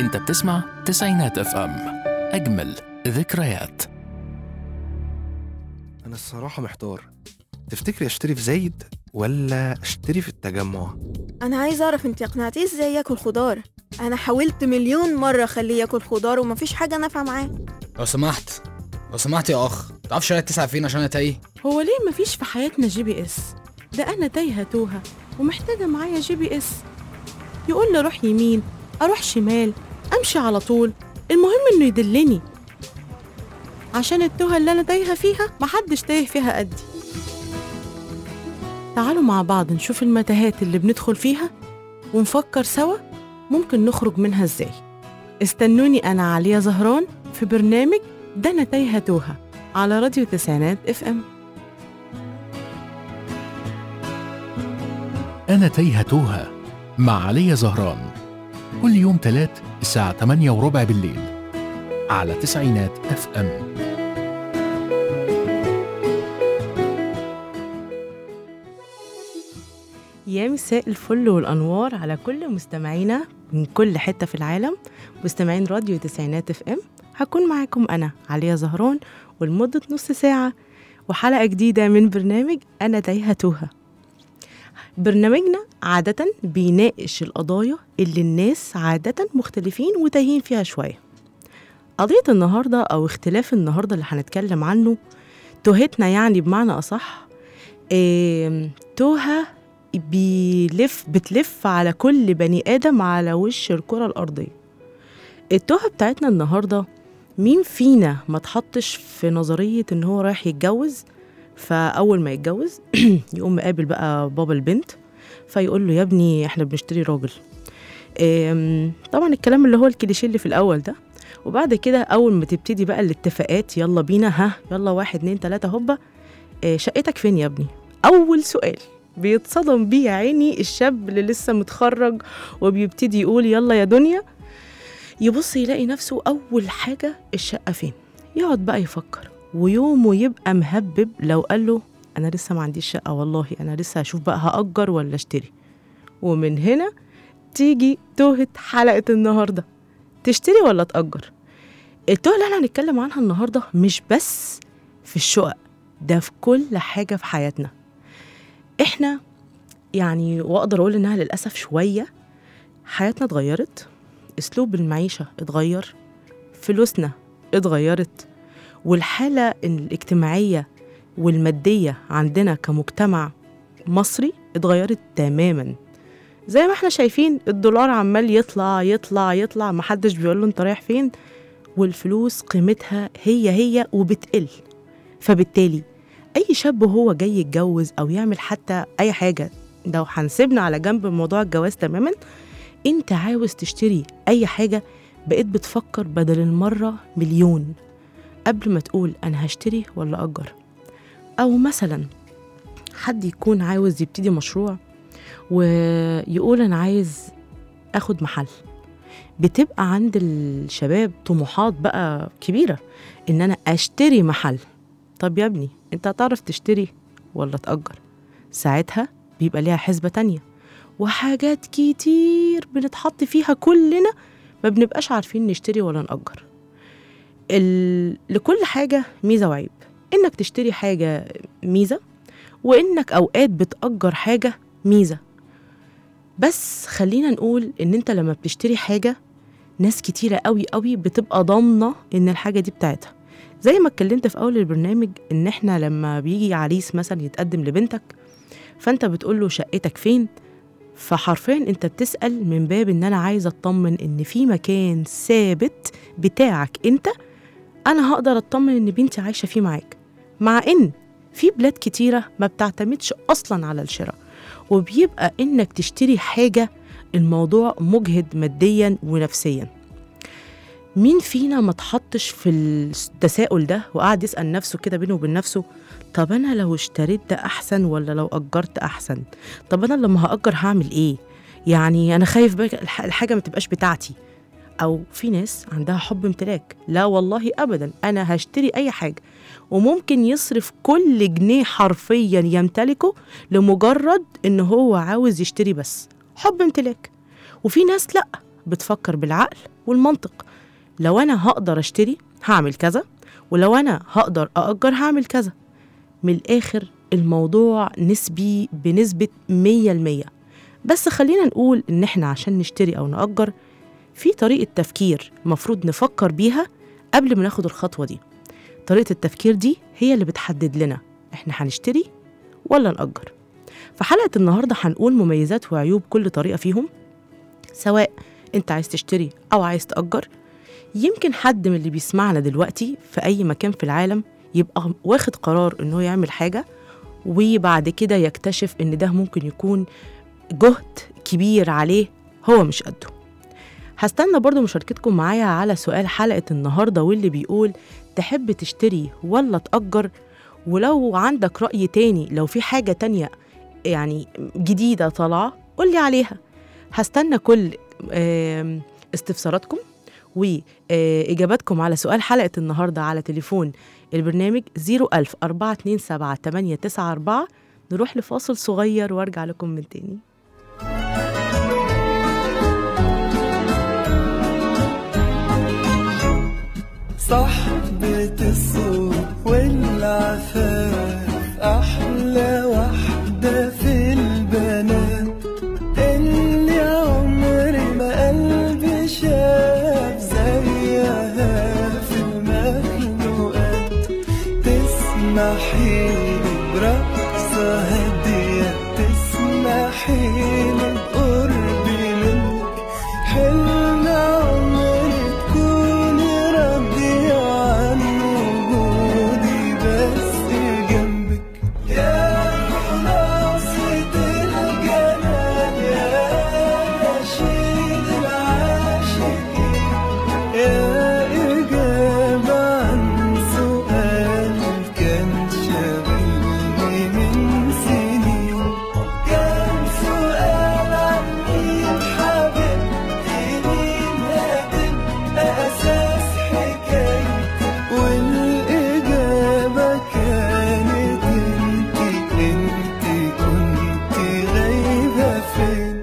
انت بتسمع تسعينات اف ام اجمل ذكريات أنا الصراحة محتار تفتكري أشتري في زايد ولا أشتري في التجمع؟ انا عايزه اعرف انت اقنعتيه ازاي ياكل خضار انا حاولت مليون مره اخليه ياكل خضار ومفيش حاجه نافعه معاه لو سمحت لو سمحت يا اخ تعرف شارع التسعة فين عشان انا تايه هو ليه مفيش في حياتنا جي بي اس ده انا تايهه توهه ومحتاجه معايا جي بي اس يقول لي اروح يمين اروح شمال امشي على طول المهم انه يدلني عشان التوهه اللي انا تايهه فيها محدش تايه فيها قدي تعالوا مع بعض نشوف المتاهات اللي بندخل فيها ونفكر سوا ممكن نخرج منها ازاي استنوني انا عليا زهران في برنامج ده انا تايهه توهه على راديو تسعينات اف ام أنا تايهة توها مع علي زهران كل يوم تلات الساعة 8 وربع بالليل على تسعينات اف ام يا مساء الفل والانوار على كل مستمعينا من كل حته في العالم مستمعين راديو تسعينات اف ام هكون معاكم انا عليا زهران ولمده نص ساعه وحلقه جديده من برنامج انا تايهه توهه برنامجنا عادة بيناقش القضايا اللي الناس عادة مختلفين وتايهين فيها شوية قضية النهاردة أو اختلاف النهاردة اللي هنتكلم عنه توهتنا يعني بمعنى أصح إيه توهة بيلف بتلف على كل بني آدم على وش الكرة الأرضية التوهة بتاعتنا النهاردة مين فينا ما تحطش في نظرية إن هو رايح يتجوز فأول ما يتجوز يقوم مقابل بقى بابا البنت فيقول له يا ابني احنا بنشتري راجل إم، طبعا الكلام اللي هو الكليشيه اللي في الأول ده وبعد كده أول ما تبتدي بقى الاتفاقات يلا بينا ها يلا واحد اتنين تلاتة هوبا إيه، شقتك فين يا ابني أول سؤال بيتصدم بيه يا عيني الشاب اللي لسه متخرج وبيبتدي يقول يلا يا دنيا يبص يلاقي نفسه أول حاجة الشقة فين يقعد بقى يفكر ويومه يبقى مهبب لو قال له أنا لسه ما عنديش شقة والله أنا لسه هشوف بقى هأجر ولا أشتري ومن هنا تيجي توهة حلقة النهاردة تشتري ولا تأجر التوهة اللي احنا هنتكلم عنها النهاردة مش بس في الشقق ده في كل حاجة في حياتنا احنا يعني واقدر اقول انها للاسف شويه حياتنا اتغيرت اسلوب المعيشه اتغير فلوسنا اتغيرت والحاله الاجتماعيه والماديه عندنا كمجتمع مصري اتغيرت تماما زي ما احنا شايفين الدولار عمال يطلع يطلع يطلع محدش بيقول له انت رايح فين والفلوس قيمتها هي هي وبتقل فبالتالي اي شاب وهو جاي يتجوز او يعمل حتى اي حاجه لو هنسيبنا على جنب موضوع الجواز تماما انت عاوز تشتري اي حاجه بقيت بتفكر بدل المره مليون قبل ما تقول انا هشتري ولا اجر او مثلا حد يكون عاوز يبتدي مشروع ويقول انا عايز اخد محل بتبقى عند الشباب طموحات بقى كبيره ان انا اشتري محل طب يا ابني انت هتعرف تشتري ولا تأجر ساعتها بيبقى ليها حسبة تانية وحاجات كتير بنتحط فيها كلنا ما بنبقاش عارفين نشتري ولا نأجر ال... لكل حاجة ميزة وعيب إنك تشتري حاجة ميزة وإنك أوقات بتأجر حاجة ميزة بس خلينا نقول إن أنت لما بتشتري حاجة ناس كتيرة قوي قوي بتبقى ضامنة إن الحاجة دي بتاعتها زي ما اتكلمت في اول البرنامج ان احنا لما بيجي عريس مثلا يتقدم لبنتك فانت بتقول له شقتك فين فحرفيا انت بتسال من باب ان انا عايزه اطمن ان في مكان ثابت بتاعك انت انا هقدر اطمن ان بنتي عايشه فيه معاك مع ان في بلاد كتيره ما بتعتمدش اصلا على الشراء وبيبقى انك تشتري حاجه الموضوع مجهد ماديا ونفسيا مين فينا ما تحطش في التساؤل ده وقعد يسأل نفسه كده بينه وبين نفسه طب أنا لو اشتريت ده أحسن ولا لو أجرت أحسن طب أنا لما هأجر هعمل إيه يعني أنا خايف بقى الح- الحاجة ما تبقاش بتاعتي أو في ناس عندها حب امتلاك لا والله أبدا أنا هشتري أي حاجة وممكن يصرف كل جنيه حرفيا يمتلكه لمجرد إن هو عاوز يشتري بس حب امتلاك وفي ناس لأ بتفكر بالعقل والمنطق لو أنا هقدر أشتري هعمل كذا ولو أنا هقدر أأجر هعمل كذا من الآخر الموضوع نسبي بنسبة مية المية بس خلينا نقول إن إحنا عشان نشتري أو نأجر في طريقة تفكير مفروض نفكر بيها قبل ما ناخد الخطوة دي طريقة التفكير دي هي اللي بتحدد لنا إحنا هنشتري ولا نأجر في حلقة النهاردة هنقول مميزات وعيوب كل طريقة فيهم سواء أنت عايز تشتري أو عايز تأجر يمكن حد من اللي بيسمعنا دلوقتي في أي مكان في العالم يبقى واخد قرار إنه يعمل حاجة وبعد كده يكتشف إن ده ممكن يكون جهد كبير عليه هو مش قده هستنى برضو مشاركتكم معايا على سؤال حلقة النهاردة واللي بيقول تحب تشتري ولا تأجر ولو عندك رأي تاني لو في حاجة تانية يعني جديدة طالعة قولي عليها هستنى كل آم، استفساراتكم وإجاباتكم على سؤال حلقة النهاردة على تليفون البرنامج 01000 427 894 نروح لفاصل صغير وارجع لكم من تاني صحبة الصوت والعفاف أحلى واحدة في البنات اللي عمري ما قلبي شاف زيها في المخلوقات تسمحيلي برقصة هادية تسمحيلي بقربي منك حلم عمري تكوني راضية عن وجودي بس جنبك يا خلاصة الجمال يا نشيد العاشقين يا إجابة عن سؤال كان شاغلني من سنين كان سؤال عن مين حبيبتي مين هتبقى أساس حكايتي والإجابة كانت انتي انتي كنتي غايبة فين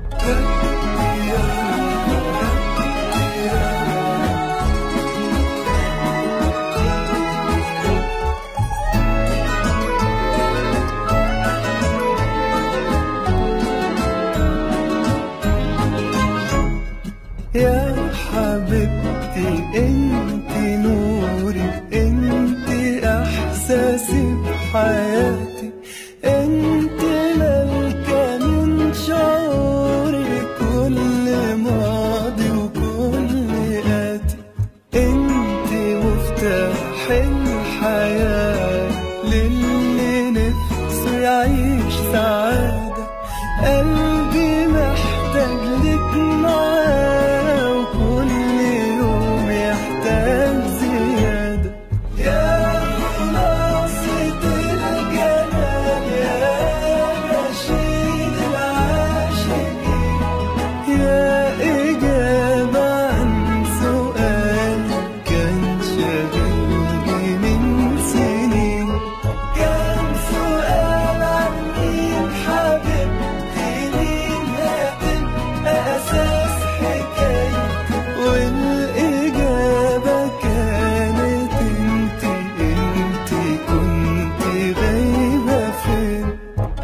يا حبيبتي انت نوري انت احساسي بحياتي انت ملكة من شعوري كل ماضي وكل آتي انت مفتاح الحياة للي نفسه يعيش سعادة قلبي محتاج لك معاه وكل يوم يحتاج زيادة يا خلاصة الجمال يا نشيد العاشقين يا إجابة عن سؤال كان شاغلني من سنين كان سؤال عن مين حبيبتي مين هتبقى أساس حكايتي والإجابة كانت انتي انتي كنتي غايبة فين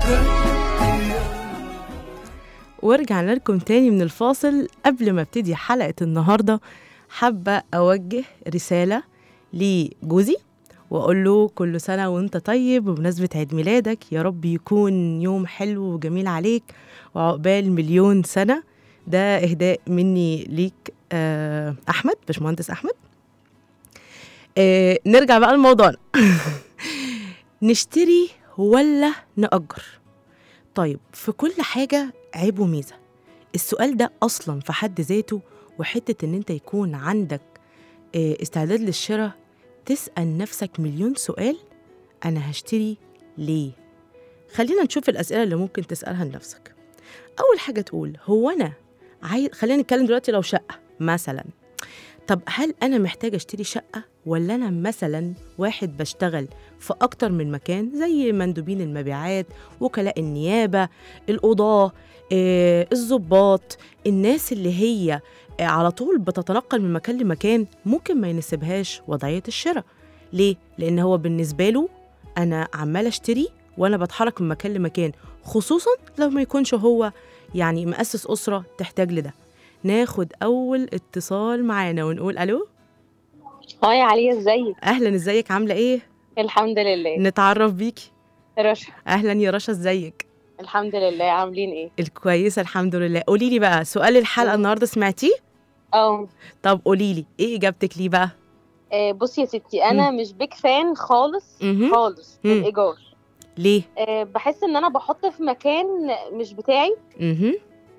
ورجعنا لكم تاني من الفاصل قبل ما ابتدي حلقة النهاردة حابة أوجه رسالة لجوزي وأقول له كل سنة وأنت طيب بمناسبة عيد ميلادك يا رب يكون يوم حلو وجميل عليك وعقبال مليون سنة ده إهداء مني ليك آه، أحمد باشمهندس أحمد آه، نرجع بقى لموضوعنا نشتري ولا نأجر طيب في كل حاجة عيب وميزة السؤال ده أصلا في حد ذاته وحتة إن أنت يكون عندك آه، استعداد للشراء تسأل نفسك مليون سؤال أنا هشتري ليه؟ خلينا نشوف الأسئلة اللي ممكن تسألها لنفسك أول حاجة تقول هو أنا عايز خلينا نتكلم دلوقتي لو شقة مثلا طب هل أنا محتاجة أشتري شقة ولا أنا مثلا واحد بشتغل في أكتر من مكان زي مندوبين المبيعات وكلاء النيابة القضاة آه، الضباط الناس اللي هي آه، على طول بتتنقل من مكان لمكان ممكن ما يناسبهاش وضعية الشراء ليه؟ لأن هو بالنسبة له أنا عمال أشتري وأنا بتحرك من مكان لمكان خصوصا لو ما يكونش هو يعني مؤسس أسرة تحتاج لده ناخد أول اتصال معانا ونقول ألو هاي يا عليا ازيك أهلا إزيك عاملة إيه؟ الحمد لله نتعرف بيكي رشا أهلا يا رشا إزيك؟ الحمد لله عاملين ايه الكويسة الحمد لله قولي لي بقى سؤال الحلقة النهاردة سمعتيه؟ اه طب قولي لي إيه إجابتك ليه بقى؟ آه، بصي يا ستي انا مش بيك فان خالص مهم. خالص مم. الايجار ليه؟ آه، بحس ان انا بحط في مكان مش بتاعي مهم.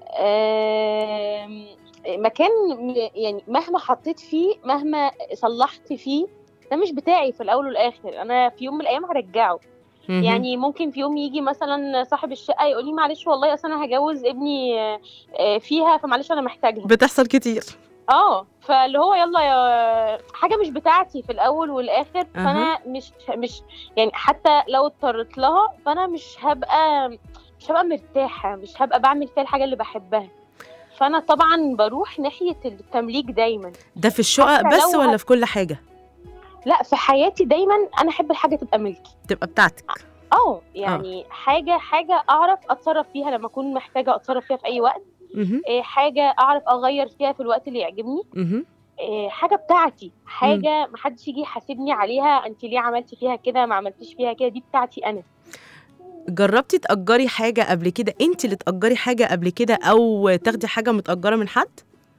آم، مكان م- يعني مهما حطيت فيه مهما صلحت فيه ده مش بتاعي في الاول والاخر انا في يوم من الايام هرجعه مهم. يعني ممكن في يوم يجي مثلا صاحب الشقه يقول لي معلش والله اصل انا هجوز ابني آه، آه، فيها فمعلش انا محتاجها بتحصل كتير اه فاللي هو يلا يا حاجه مش بتاعتي في الاول والاخر فانا مش مش يعني حتى لو اضطريت لها فانا مش هبقى مش هبقى مرتاحه مش هبقى بعمل فيها الحاجه اللي بحبها فانا طبعا بروح ناحيه التمليك دايما ده في الشقق حتى بس لو ولا هت- في كل حاجة؟ لا في حياتي دايما انا احب الحاجه تبقى ملكي تبقى بتاعتك اه يعني حاجه حاجه اعرف اتصرف فيها لما اكون محتاجه اتصرف فيها في اي وقت مهم. إيه، حاجه اعرف اغير فيها في الوقت اللي يعجبني مهم. إيه، حاجه بتاعتي حاجه محدش يجي يحاسبني عليها انت ليه عملتي فيها كده ما عملتيش فيها كده دي بتاعتي انا جربتي تأجري حاجة قبل كده انت اللي تأجري حاجة قبل كده او تاخدي حاجة متأجرة من حد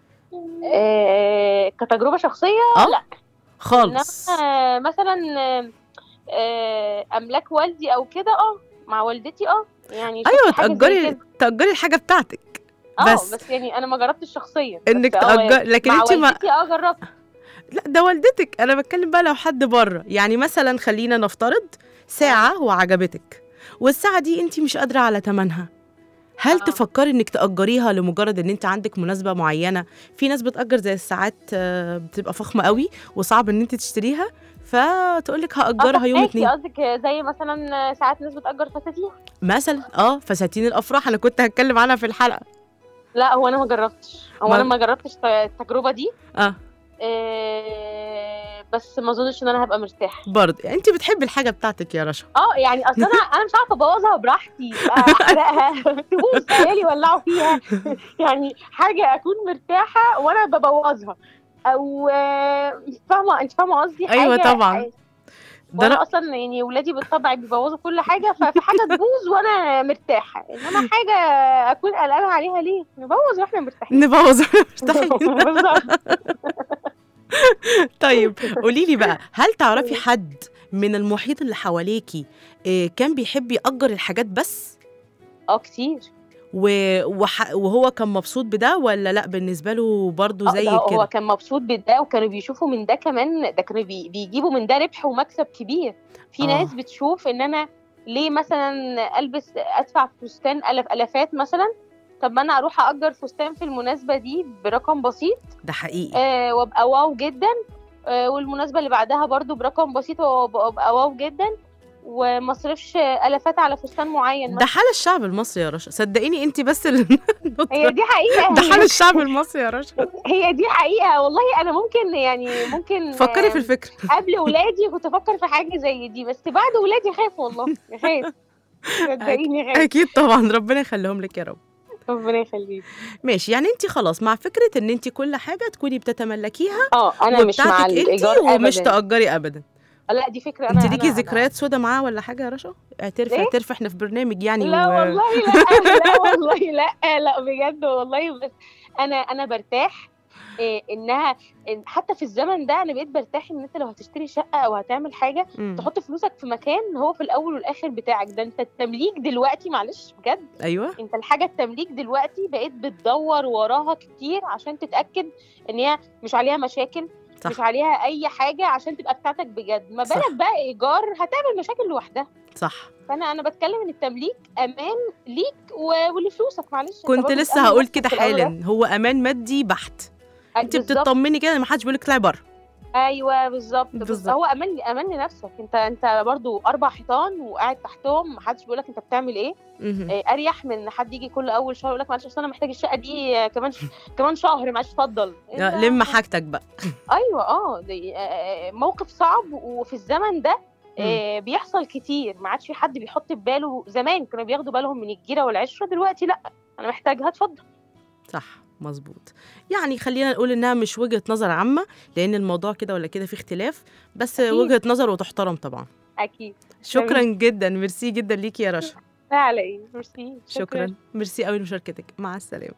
إيه، كتجربه شخصيه اه لا خالص انما مثلا آه، املاك والدي او كده اه مع والدتي اه يعني شفت ايوه حاجة زي تأجري كده. تأجري الحاجة بتاعتك اه بس. بس يعني انا ما جربتش شخصيا انك بس اه تأجري لكن مع انت ما والدتي اه جربت لا ده والدتك انا بتكلم بقى لو حد بره يعني مثلا خلينا نفترض ساعة وعجبتك والساعة دي انت مش قادرة على تمنها هل آه. تفكري انك تأجريها لمجرد ان انت عندك مناسبة معينة في ناس بتأجر زي الساعات آه، بتبقى فخمة قوي وصعب ان انت تشتريها فتقولك هأجرها يوم فهماكي، اتنين قصدك زي مثلا ساعات ناس بتأجر فساتين مثلا اه فساتين الافراح انا كنت هتكلم عنها في الحلقة لا هو انا ما جربتش هو ما- انا ما جربتش التجربه دي اه إيه بس ما اظنش ان انا هبقى مرتاحه برضه انت بتحبي الحاجة بتاعتك يا رشا اه يعني اصل انا انا مش عارفه ابوظها براحتي احرقها تبوظ عيالي يولعوا فيها يعني حاجه اكون مرتاحه وانا ببوظها او آه، فاهمه انت فاهمه قصدي أيوة حاجة- طبعاً. ده وانا أنا- اصلا يعني ولادي بالطبع بيبوظوا كل حاجه ففي حاجه تبوظ وانا مرتاحه انما حاجه اكون قلقانه عليها ليه نبوظ واحنا مرتاحين نبوظ مرتاحين بالظبط طيب قولي لي بقى هل تعرفي حد من المحيط اللي حواليكي آه، كان بيحب يأجر الحاجات بس اه كتير و- وح- وهو كان مبسوط بده ولا لا بالنسبه له برضو آه، زي ده هو كده كان مبسوط بده وكانوا بيشوفوا من ده كمان ده كانوا بي بيجيبوا من ده ربح ومكسب كبير في آه. ناس بتشوف ان انا ليه مثلا البس ادفع فستان الف الافات مثلا طب ما انا اروح اجر فستان في المناسبه دي برقم بسيط ده حقيقي آه وابقى واو جدا آه والمناسبه اللي بعدها برضو برقم بسيط وابقى وأبقى واو جدا وما اصرفش الافات على فستان معين ده مثلا. حال الشعب المصري يا رشا صدقيني انت بس اللي هي دي حقيقه ده حال الشعب المصري يا رشا هي دي حقيقه والله انا ممكن يعني ممكن فكري في آه، الفكره قبل ولادي كنت افكر في حاجه زي دي بس بعد ولادي خاف والله خاف صدقيني خاف اكيد طبعا ربنا يخليهم لك يا رب ربنا يخليك ماشي يعني انت خلاص مع فكره ان انت كل حاجه تكوني بتتملكيها اه انا مش مع وبتاعتك انت الايجار ومش ابدا تأجري ابدا لا دي فكره انا انت ليكي أنا- ذكريات سودا معاه ولا حاجه يا رشا اعترفي إيه؟ اعترفي احنا في برنامج يعني لا و- والله لا لا والله لا لا بجد والله بس انا انا برتاح إيه انها إن حتى في الزمن ده انا بقيت برتاح ان انت لو هتشتري شقه او هتعمل حاجه مم. تحط فلوسك في مكان هو في الاول والاخر بتاعك ده انت التمليك دلوقتي معلش بجد ايوه انت الحاجه التمليك دلوقتي بقيت بتدور وراها كتير عشان تتاكد ان هي مش عليها مشاكل صح. مش عليها اي حاجه عشان تبقى بتاعتك بجد ما صح. بالك بقى ايجار هتعمل مشاكل لوحدها صح فانا انا بتكلم ان التمليك امان ليك و- ولفلوسك معلش انت كنت برضه لسه بتأمن هقول نفسك كده في الأول حالا هو امان مادي بحت والآخر. انت بالظبط. بتطمني كده ما حدش بيقول لك اطلعي بره ايوه بالظبط بالظبط. بالظبط هو امان امان لنفسك انت انت برضو اربع حيطان وقاعد تحتهم محدش بيقول لك انت بتعمل ايه مهم. آه، اريح من ان حد يجي كل اول شهر يقول لك معلش اصل انا محتاج الشقه دي آه، كمان ش... كمان شهر معلش اتفضل لا، أنت- لم حاجتك بقى ايوه اه دي- آه، موقف صعب وفي الزمن ده آه، بيحصل كتير ما عادش في حد بيحط في باله زمان كانوا بياخدوا بالهم من الجيره والعشره دلوقتي لا انا محتاجها اتفضل صح مظبوط يعني خلينا نقول انها مش وجهة نظر عامة لان الموضوع كده ولا كده فيه اختلاف بس أكيد. وجهة نظر وتحترم طبعا اكيد شكرا جدا ميرسي جدا ليكي يا رشا لا على ايه ميرسي شكرا ميرسي قوي لمشاركتك مع السلامة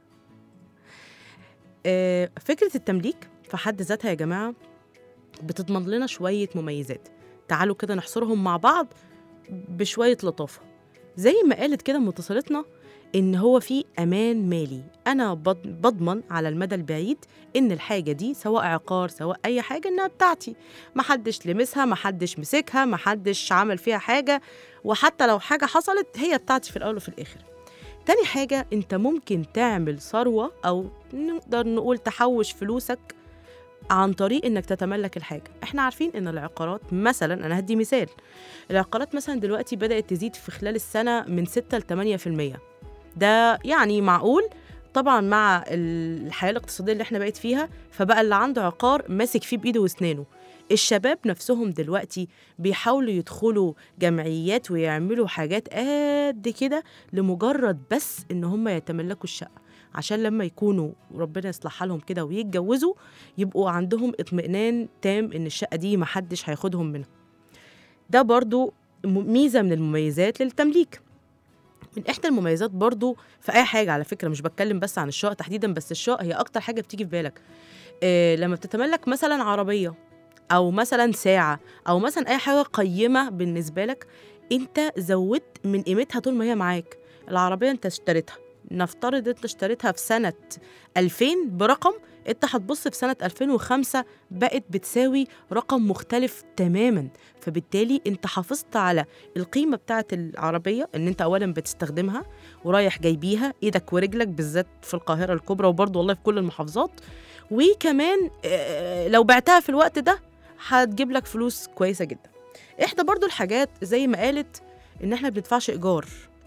آه، فكرة التمليك في حد ذاتها يا جماعة بتضمن لنا شوية مميزات تعالوا كده نحصرهم مع بعض بشوية لطافة زي ما قالت كده متصلتنا إن هو في أمان مالي أنا بض- بضمن على المدى البعيد إن الحاجة دي سواء عقار سواء أي حاجة إنها بتاعتي محدش لمسها محدش مسكها محدش عمل فيها حاجة وحتى لو حاجة حصلت هي بتاعتي في الأول وفي الآخر تاني حاجة أنت ممكن تعمل ثروة أو نقدر نقول تحوش فلوسك عن طريق انك تتملك الحاجه احنا عارفين ان العقارات مثلا انا هدي مثال العقارات مثلا دلوقتي بدات تزيد في خلال السنه من 6 ل 8% ده يعني معقول طبعا مع الحياه الاقتصاديه اللي احنا بقيت فيها فبقى اللي عنده عقار ماسك فيه بايده واسنانه الشباب نفسهم دلوقتي بيحاولوا يدخلوا جمعيات ويعملوا حاجات قد كده لمجرد بس ان هم يتملكوا الشقه عشان لما يكونوا ربنا يصلح حالهم كده ويتجوزوا يبقوا عندهم اطمئنان تام ان الشقه دي محدش هياخدهم منها ده برضو م- ميزه من المميزات للتمليك من احدى المميزات برضو في اي حاجه على فكره مش بتكلم بس عن الشقق تحديدا بس الشقق هي اكتر حاجه بتيجي في بالك إيه لما بتتملك مثلا عربيه او مثلا ساعه او مثلا اي حاجه قيمه بالنسبه لك انت زودت من قيمتها طول ما هي معاك العربيه انت اشتريتها نفترض انت اشتريتها في سنه 2000 برقم انت هتبص في سنه 2005 بقت بتساوي رقم مختلف تماما فبالتالي انت حافظت على القيمه بتاعه العربيه ان انت اولا بتستخدمها ورايح جاي بيها ايدك ورجلك بالذات في القاهره الكبرى وبرضه والله في كل المحافظات وكمان آه، لو بعتها في الوقت ده هتجيب لك فلوس كويسه جدا احدى برضو الحاجات زي ما قالت ان احنا بندفعش ايجار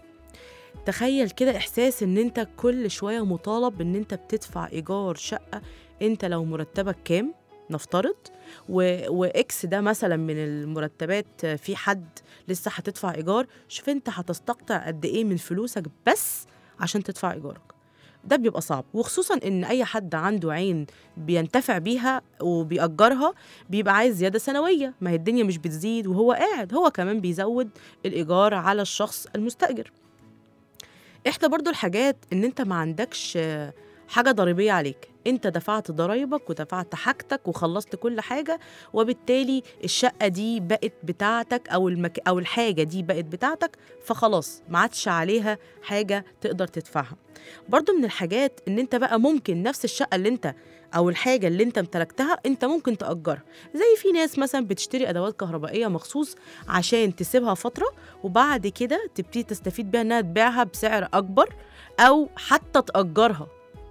تخيل كده احساس ان انت كل شويه مطالب ان انت بتدفع ايجار شقه انت لو مرتبك كام نفترض و... واكس ده مثلا من المرتبات في حد لسه هتدفع ايجار شوف انت هتستقطع قد ايه من فلوسك بس عشان تدفع ايجارك ده بيبقى صعب وخصوصا ان اي حد عنده عين بينتفع بيها وبيأجرها بيبقى عايز زياده سنويه ما هي الدنيا مش بتزيد وهو قاعد هو كمان بيزود الايجار على الشخص المستاجر احدى برضو الحاجات ان انت ما عندكش آه، حاجه ضريبيه عليك انت دفعت ضرايبك ودفعت حاجتك وخلصت كل حاجه وبالتالي الشقه دي بقت بتاعتك او المك... او الحاجه دي بقت بتاعتك فخلاص ما عادش عليها حاجه تقدر تدفعها برضو من الحاجات ان انت بقى ممكن نفس الشقه اللي انت او الحاجه اللي انت امتلكتها انت ممكن تاجرها زي في ناس مثلا بتشتري ادوات كهربائيه مخصوص عشان تسيبها فتره وبعد كده تبتدي تستفيد بيها انها تبيعها بسعر اكبر او حتى تاجرها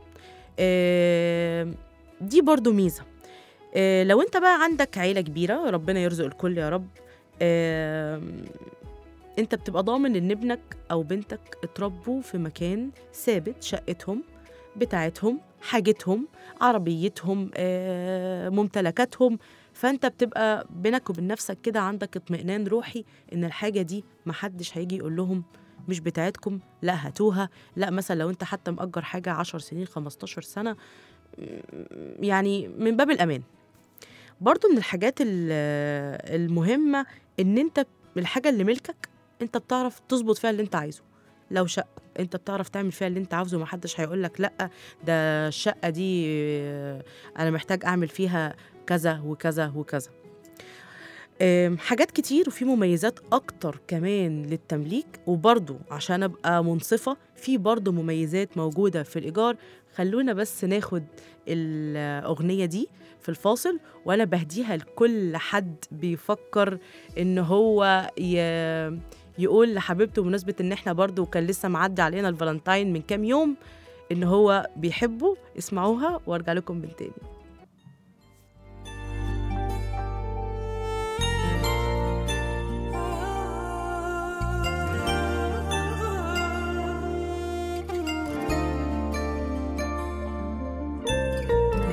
آم، دي برضو ميزه آه، لو انت بقى عندك عيله كبيره ربنا يرزق الكل يا رب آم، انت بتبقى ضامن ان ابنك او بنتك اتربوا في مكان ثابت شقتهم بتاعتهم حاجتهم عربيتهم آه، ممتلكاتهم فانت بتبقى بينك وبين نفسك كده عندك اطمئنان روحي ان الحاجه دي محدش هيجي يقول لهم مش بتاعتكم لا هاتوها لا مثلا لو انت حتى مأجر حاجه 10 سنين 15 سنه م- يعني من باب الامان برضو من الحاجات ال- المهمه ان انت الحاجه اللي ملكك انت بتعرف تظبط فيها اللي انت عايزه لو شقه انت بتعرف تعمل فيها اللي انت عاوزه محدش هيقول لك لا ده الشقه دي آه، انا محتاج اعمل فيها كذا وكذا وكذا آم، حاجات كتير وفي مميزات اكتر كمان للتمليك وبرضو عشان ابقى منصفة في برضو مميزات موجودة في الايجار خلونا بس ناخد الاغنية دي في الفاصل وانا بهديها لكل حد بيفكر ان هو ي... يقول لحبيبته بمناسبة ان احنا برضو كان لسه معدي علينا الفالنتاين من كام يوم ان هو بيحبه اسمعوها وارجع لكم من تاني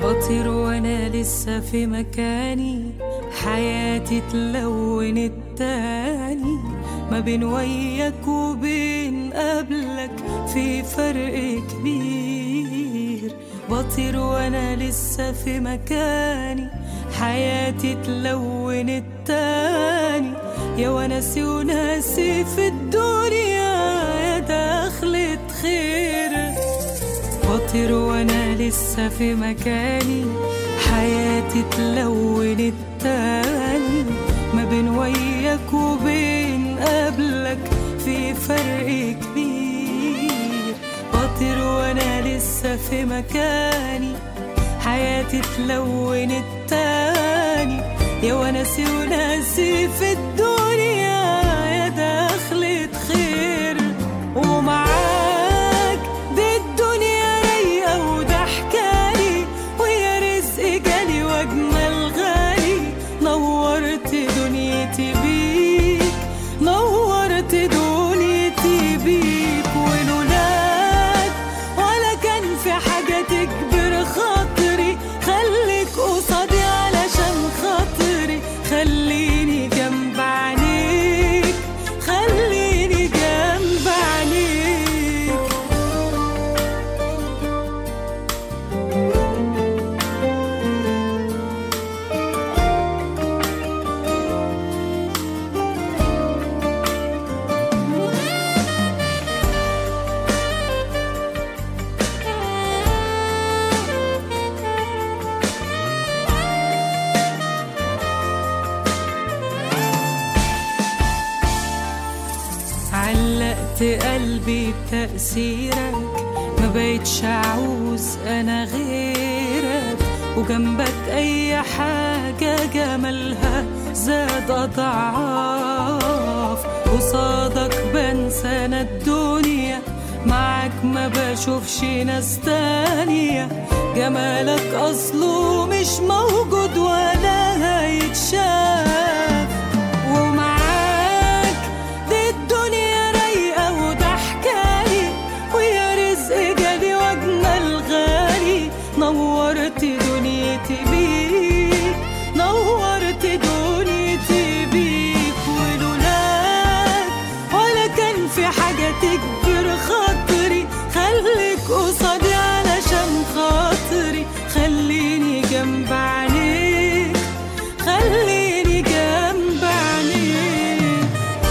بطير وانا لسه في مكاني حياتي اتلونت تاني ما بين وياك وبين قبلك في فرق كبير بطير وانا لسه في مكاني حياتي اتلونت تاني يا وناسي وناسي في الدنيا يا دخلة خير بطير وانا لسه في مكاني حياتي اتلونت تاني ما بين وياك وبين قبلك في فرق كبير بطير وانا لسه في مكاني حياتي اتلونت تاني يا وناسي وناسي في الدنيا يا دخلة خير ومعاك دي الدنيا رايقة وده حكالي ويا رزق جالي واجمل غالي نورت دنيتي بيك نورت دنيتي بيك ولولاك ولا كان في حاجة تكبر خاطري خليك قصادي علشان خاطري خليني جنب عينيك خليني جنب عينيك علقت قلبي بتأثيرك ما بقتش أعوز أنا غيرك وجنبك أي حاجة جمالها زاد أضعاف قصادك بنسى أنا الدنيا معاك ما بشوفش ناس تانية جمالك أصله مش موجود ولا هيتشاف ومعاك دي الدنيا رايقة وده حكالي ويا رزق جالي واجمل غالي نورت دنيتي بيك نورت دنيتي بيك ولولاك ولا كان في حاجة تكبر خاطري خليك قصادي علشان خاطري خليني جنب عينيك خليني جنب عينيك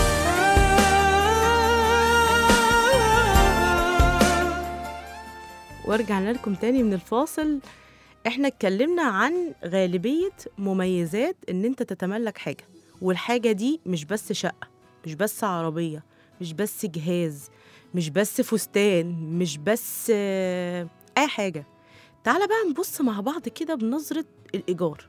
ورجعنا لكم تاني من الفاصل احنا اتكلمنا عن غالبية مميزات ان انت تتملك حاجة والحاجة دي مش بس شقة مش بس عربية مش بس جهاز مش بس فستان مش بس آه، اي حاجة تعالى بقى نبص مع بعض كده بنظرة الإيجار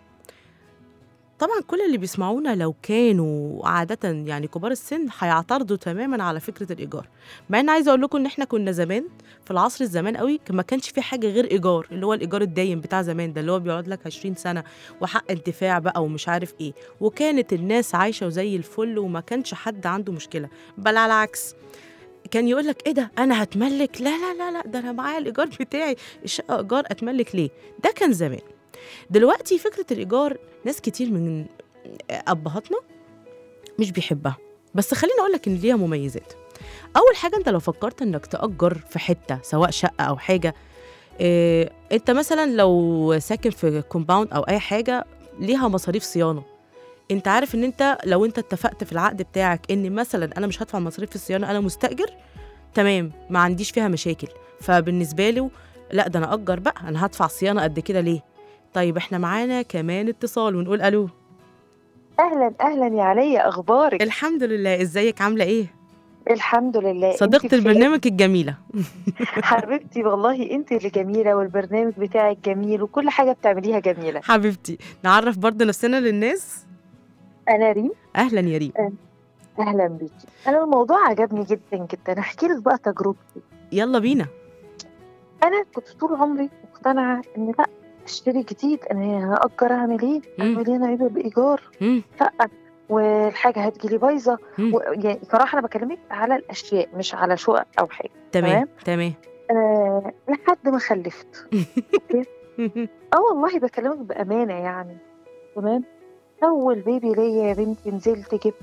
طبعا كل اللي بيسمعونا لو كانوا عادة يعني كبار السن هيعترضوا تماما على فكرة الإيجار مع إن عايزة أقول لكم إن إحنا كنا زمان في العصر الزمان قوي ما كانش في حاجة غير إيجار اللي هو الإيجار الدايم بتاع زمان ده اللي هو بيقعد لك 20 سنة وحق انتفاع بقى ومش عارف إيه وكانت الناس عايشة وزي الفل وما كانش حد عنده مشكلة بل على العكس كان يقول لك ايه ده انا هتملك لا لا لا لا ده انا معايا الايجار بتاعي الشقه ايجار اتملك ليه ده كان زمان دلوقتي فكره الايجار ناس كتير من ابهاتنا مش بيحبها بس خليني اقول لك ان ليها مميزات اول حاجه انت لو فكرت انك تاجر في حته سواء شقه او حاجه إيه انت مثلا لو ساكن في كومباوند او اي حاجه ليها مصاريف صيانه انت عارف ان انت لو انت اتفقت في العقد بتاعك ان مثلا انا مش هدفع مصاريف الصيانه انا مستاجر تمام ما عنديش فيها مشاكل فبالنسبه له لا ده انا اجر بقى انا هدفع صيانه قد كده ليه طيب احنا معانا كمان اتصال ونقول الو اهلا اهلا يا عليا اخبارك الحمد لله ازيك عامله ايه الحمد لله انت صديقه بخير؟ البرنامج الجميله حبيبتي والله انت اللي جميله والبرنامج بتاعك جميل وكل حاجه بتعمليها جميله حبيبتي نعرف برضه نفسنا للناس انا ريم اهلا يا ريم اهلا بيكي انا الموضوع عجبني جدا جدا احكي لك بقى تجربتي يلا بينا انا كنت طول عمري مقتنعه ان لا اشتري جديد انا هاجر اعمل ايه مم. اعمل ايه انا ايه بايجار مم. لا والحاجه هتجيلي بايظه مم. و... يعني صراحه انا بكلمك على الاشياء مش على شقق او حاجه تمام تمام. تمام أه لحد ما خلفت اوكي اه والله بكلمك بامانه يعني تمام اول بيبي ليا يا بنتي نزلت جبت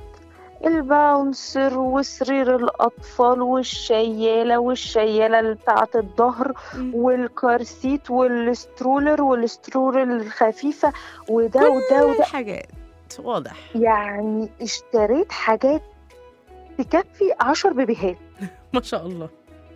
الباونسر وسرير الاطفال والشياله والشياله اللي بتاعه الظهر والكارسيت والسترولر والسترولر الخفيفه وده وده وده حاجات واضح يعني اشتريت حاجات تكفي عشر بيبيهات ما شاء الله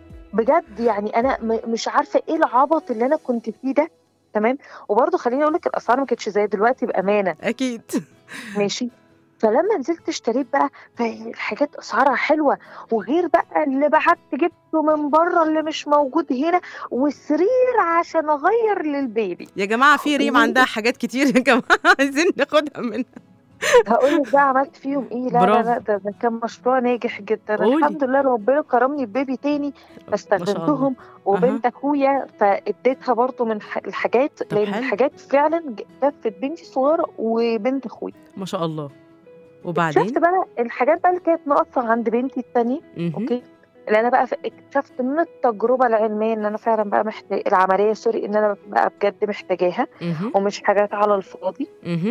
بجد يعني انا م- مش عارفه ايه العبط اللي انا كنت فيه ده تمام وبرضه خليني اقول لك الاسعار ما كانتش زي دلوقتي بامانه اكيد ماشي فلما نزلت اشتريت بقى فالحاجات اسعارها حلوه وغير بقى اللي بعت جبته من بره اللي مش موجود هنا والسرير عشان اغير للبيبي يا جماعه في ريم عندها حاجات كتير يا جماعه عايزين ناخدها منها هقول لك بقى عملت فيهم ايه لا لا برافو. لا ده, ده كان مشروع ناجح جدا قولي. الحمد لله ربنا كرمني ببيبي تاني فاستخدمتهم وبنت اخويا فاديتها برضو من ح- الحاجات طب لان حلو. الحاجات فعلا ج- كفت بنتي الصغيره وبنت اخويا ما شاء الله وبعدين شفت بقى الحاجات بقى اللي كانت ناقصه عند بنتي التانية مهم. اوكي اللي انا بقى ف- اكتشفت من التجربه العلميه ان انا فعلا بقى محتاج العمليه سوري ان انا بقى بجد محتاجاها مهم. ومش حاجات على الفاضي مهم.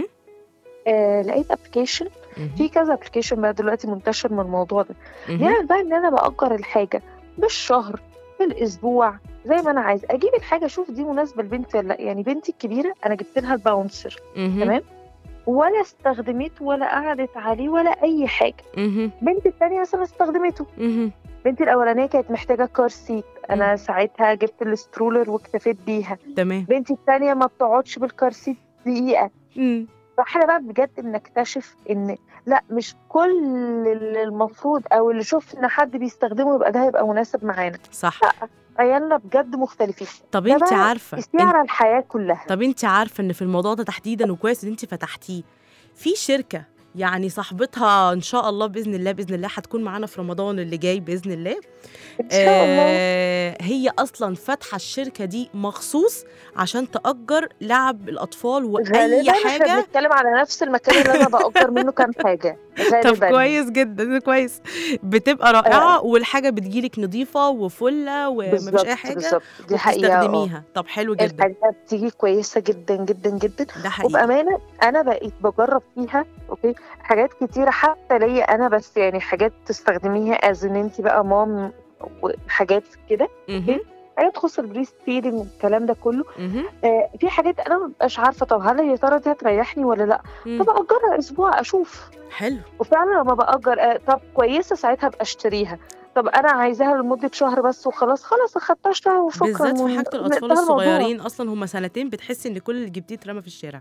آه لقيت ابلكيشن مهم. في كذا ابلكيشن بقى دلوقتي منتشر من الموضوع ده مهم. بيعمل بقى ان انا باجر الحاجه بالشهر بالاسبوع زي ما انا عايز اجيب الحاجه اشوف دي مناسبه لبنتي ولا لا يعني بنتي الكبيره انا جبت لها الباونسر مهم. تمام ولا استخدمته ولا قعدت عليه ولا اي حاجه مهم. بنتي الثانيه مثلا استخدمته مهم. بنتي الاولانيه كانت محتاجه كار سيت انا ساعتها جبت السترولر واكتفيت بيها تمام بنتي الثانيه ما بتقعدش بالكار سيت دقيقه مم. فاحنا بقى بجد بنكتشف ان لا مش كل اللي المفروض او اللي شفنا حد بيستخدمه يبقى ده هيبقى مناسب معانا صح عيالنا بجد مختلفين طب ده انت بقى عارفه قيسيه على الحياه كلها طب انت عارفه ان في الموضوع ده تحديدا وكويس ان انت فتحتيه في شركه يعني صاحبتها ان شاء الله باذن الله باذن الله هتكون معانا في رمضان اللي جاي باذن الله ان شاء الله آه هي اصلا فاتحه الشركه دي مخصوص عشان تاجر لعب الاطفال واي غالبا احنا حاجه بنتكلم على نفس المكان اللي انا باجر منه كام حاجه طب غالبا كويس جدا كويس بتبقى رائعه والحاجه بتجيلك نظيفه وفله ومفيش بالظبط اي حاجه بالظبط دي حقيقه اه وبتستخدميها طب حلو جدا الحاجه بتيجي كويسه جدا جدا جدا ده حقيقي وبامانه انا بقيت بجرب فيها اوكي حاجات كتيره حتى ليا انا بس يعني حاجات تستخدميها از ان انت بقى مام وحاجات كده مهم. حاجات تخص البريست فيدنج والكلام ده كله مهم. آه في حاجات انا مبقاش عارفه طب هل يا ترى دي هتريحني ولا لا مم. طب اجرها اسبوع اشوف حلو وفعلا لما باجر آه طب كويسه ساعتها ابقى اشتريها طب انا عايزاها لمده شهر بس وخلاص خلاص اخدتها شهر وشكرا بالذات في ون- حاجه الاطفال انتهى الموضوع. الصغيرين اصلا هم سنتين بتحسي ان كل اللي جبتيه اترمى في الشارع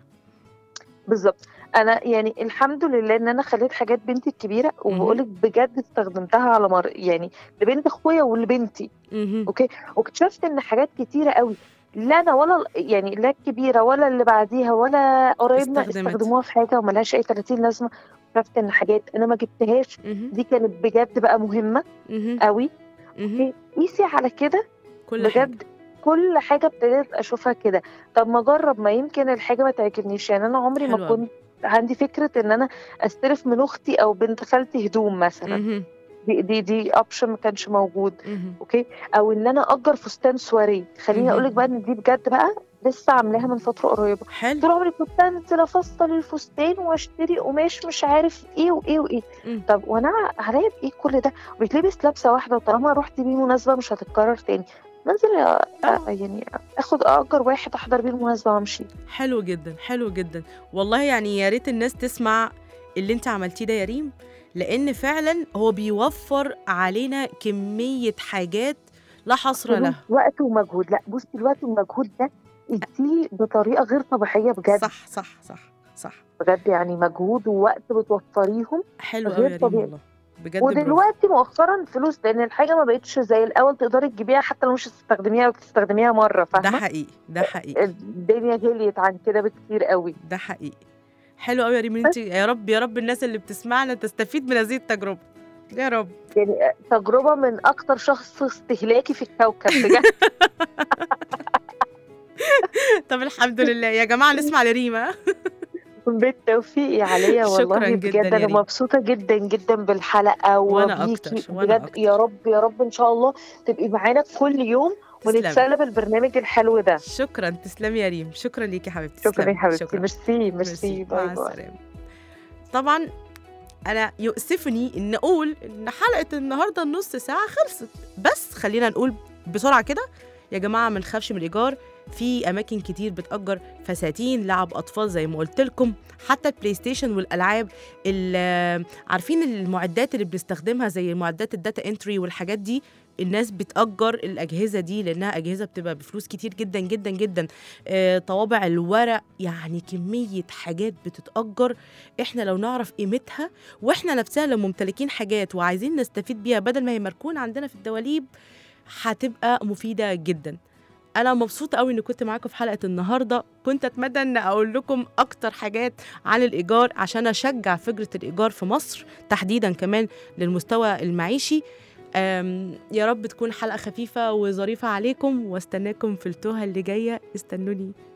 بالظبط انا يعني الحمد لله ان انا خليت حاجات بنتي الكبيره وبقولك بجد استخدمتها على مر يعني لبنت اخويا ولبنتي مهم. اوكي واكتشفت ان حاجات كتيره قوي لا انا ولا يعني لا الكبيره ولا اللي بعديها ولا قرايبنا استخدمت. استخدموها في حاجه وملهاش اي 30 لازمه اكتشفت ان حاجات انا ما جبتهاش مهم. دي كانت بجد بقى مهمه مهم. قوي مهم. قيسي على كده كل حاجه بجد كل حاجه ابتديت اشوفها كده طب ما اجرب ما يمكن الحاجه ما تعجبنيش يعني انا عمري حلو ما أوي. كنت عندي فكره ان انا استلف من اختي او بنت خالتي هدوم مثلا مهم. دي دي دي اوبشن ما كانش موجود مهم. اوكي او ان انا اجر فستان سواري خليني مهم. اقول لك بقى ان دي بجد بقى لسه عاملاها من فتره قريبه حلو طول عمري كنت انزل افصل الفستان واشتري قماش مش عارف ايه وايه وايه مم. طب وانا عليا بايه كل ده بيتلبس لابسه واحده وطالما رحت بيه مناسبه مش هتتكرر تاني ننزل أ- أ- يعني اخد اجر واحد احضر بيه المناسبه وامشي حلو جدا حلو جدا والله يعني يا ريت الناس تسمع اللي انت عملتيه ده يا ريم لان فعلا هو بيوفر علينا كميه حاجات لا حصر فلوس، لها وقت ومجهود لا بصي الوقت والمجهود ده اديه بطريقه غير طبيعيه بجد صح صح صح صح بجد يعني مجهود ووقت بتوفريهم حلو غير قوي يا ريم طبيعي. والله بجد برافو. ودلوقتي مؤخرا فلوس لان الحاجه ما بقتش زي الاول تقدري تجيبيها حتى لو مش هتستخدميها وتستخدميها مره ده فاهمه حقيقي ده حقيقي الدنيا غليت عن كده بكتير قوي ده حقيقي حلو قوي يا ريم انت يا رب يا رب الناس اللي بتسمعنا تستفيد من هذه التجربه يا رب يعني تجربه من اكتر شخص استهلاكي في الكوكب بجد طب الحمد لله يا جماعه نسمع لريما بالتوفيق يا عليا شكراً والله جداً بجد يا انا ريم. مبسوطه جدا جدا بالحلقه وأنا وبيكي أكتر، وأنا بجد أكتر. يا رب يا رب ان شاء الله تبقي معانا كل يوم تسلمي ونتسلى بالبرنامج الحلو ده شكرا تسلمي يا ريم شكرا ليكي يا حبيبتي شكرا تسلمي. يا حبيبتي شكرا. ميرسي ميرسي مع باي باي السلامة طبعا انا يؤسفني ان اقول ان حلقه النهارده النص ساعه خلصت بس خلينا نقول بسرعه كده يا جماعه ما نخافش من الايجار في اماكن كتير بتاجر فساتين لعب اطفال زي ما قلت لكم حتى البلاي ستيشن والالعاب ال- عارفين المعدات اللي بنستخدمها زي معدات الداتا انتري والحاجات دي الناس بتأجر الأجهزة دي لأنها أجهزة بتبقى بفلوس كتير جدا جدا جدا آه، طوابع الورق يعني كمية حاجات بتتأجر احنا لو نعرف قيمتها واحنا نفسنا لو ممتلكين حاجات وعايزين نستفيد بيها بدل ما هي مركونة عندنا في الدواليب هتبقى مفيدة جدا انا مبسوطه قوي اني كنت معاكم في حلقه النهارده كنت اتمنى ان اقول لكم اكتر حاجات عن الايجار عشان اشجع فكره الايجار في مصر تحديدا كمان للمستوى المعيشي أم، يا رب تكون حلقه خفيفه وظريفه عليكم واستناكم في التوهه اللي جايه استنوني